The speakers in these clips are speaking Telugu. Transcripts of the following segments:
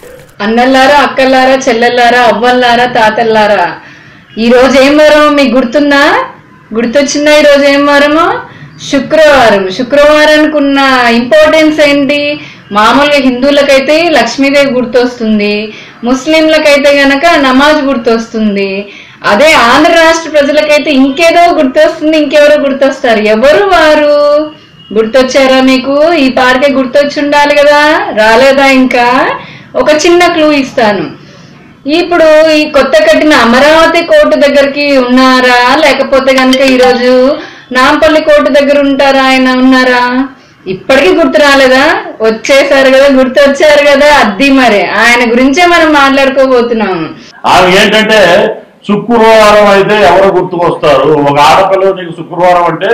అన్నల్లారా అక్కల్లారా చెల్లెల్లారా అవ్వల్లారా తాతల్లారా ఈ రోజు ఏం వారం మీకు గుర్తుందా గుర్తొచ్చిందా ఈ రోజు ఏం వారము శుక్రవారం శుక్రవారానికి ఉన్న ఇంపార్టెన్స్ ఏంటి మామూలుగా హిందువులకైతే లక్ష్మీదేవి గుర్తొస్తుంది ముస్లింలకైతే గనక నమాజ్ గుర్తొస్తుంది అదే ఆంధ్ర రాష్ట్ర ప్రజలకైతే ఇంకేదో గుర్తొస్తుంది ఇంకెవరో గుర్తొస్తారు ఎవరు వారు గుర్తొచ్చారా మీకు ఈ పార్కే గుర్తొచ్చి ఉండాలి కదా రాలేదా ఇంకా ఒక చిన్న క్లూ ఇస్తాను ఇప్పుడు ఈ కొత్త కట్టిన అమరావతి కోర్టు దగ్గరికి ఉన్నారా లేకపోతే కనుక ఈరోజు నాంపల్లి కోర్టు దగ్గర ఉంటారా ఆయన ఉన్నారా ఇప్పటికీ గుర్తు రాలేదా వచ్చేసారు కదా గుర్తు వచ్చారు కదా అద్ది మరి ఆయన గురించే మనం మాట్లాడుకోబోతున్నాము ఆమె ఏంటంటే శుక్రవారం అయితే ఎవరు గుర్తుకొస్తారు ఒక ఆడపిల్ల నీకు శుక్రవారం అంటే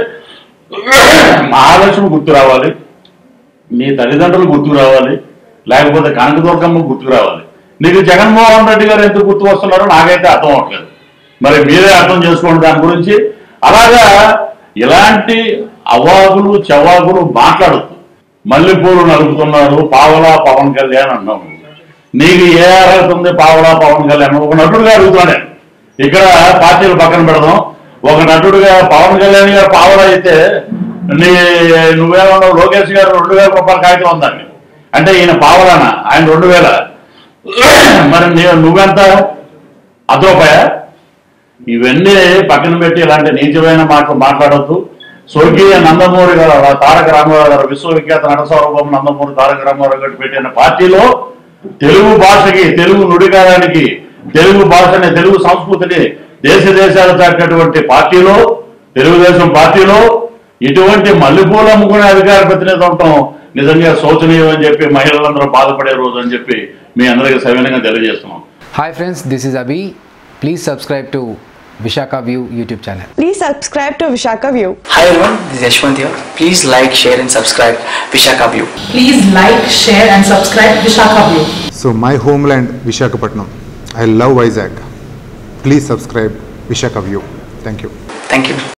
మహాలక్ష్మి గుర్తు రావాలి నీ తల్లిదండ్రులు గుర్తుకు రావాలి లేకపోతే కనకదుర్గమ్మ గుర్తుకు రావాలి నీకు జగన్మోహన్ రెడ్డి గారు ఎందుకు గుర్తుకు వస్తున్నారో నాకైతే అర్థం అవట్లేదు మరి మీరే అర్థం చేసుకోండి దాని గురించి అలాగా ఇలాంటి అవాగులు చవాగులు మాట్లాడద్దు మల్లెపూలు నలుపుతున్నారు పావలా పవన్ కళ్యాణ్ అన్నాము నీకు ఏ అర్హత ఉంది పావలా పవన్ కళ్యాణ్ ఒక నటుడుగా అడుగుతానే ఇక్కడ పార్టీలు పక్కన పెడదాం ఒక నటుడుగా పవన్ కళ్యాణ్ గారు పావలా అయితే నీ నువ్వేమన్నావు లోకేష్ గారు రెండు వేల రూపాయల కాగితం ఉందండి అంటే ఈయన పావలానా ఆయన రెండు వేల మరి నీ- నువ్వెంత అదోపాయ ఇవన్నీ పక్కన పెట్టి ఇలాంటి నీచమైన మాటలు మాట్లాడొద్దు స్వర్గీయ నందమూరి గారు తారక రామారావు గారు విశ్వవిఖ్యాత నటస్వరూపం నందమూరి తారక రామారావు గారు పెట్టిన పార్టీలో తెలుగు భాషకి తెలుగు నుడికారానికి తెలుగు భాషని తెలుగు సంస్కృతిని దేశ దేశాలు చాటినటువంటి పార్టీలో తెలుగుదేశం పార్టీలో ఇటువంటి మల్లెపూలు అమ్ముకునే అధికార ప్రతినిధి ఉండటం నిజంగా శోచనీయం అని చెప్పి మహిళలందరూ బాధపడే రోజు అని చెప్పి మీ అందరికీ సవినంగా తెలియజేస్తున్నాం Hi friends, this is Abhi. Please subscribe to Vishaka View YouTube channel. Please subscribe to Vishaka View. Hi everyone, this is Yashwant here. Please like, share and subscribe Vishaka View. Please like, share and subscribe Vishaka View. So my homeland Vishakhapatnam. I love Vizag. Please subscribe Vishaka View. Thank you. Thank you.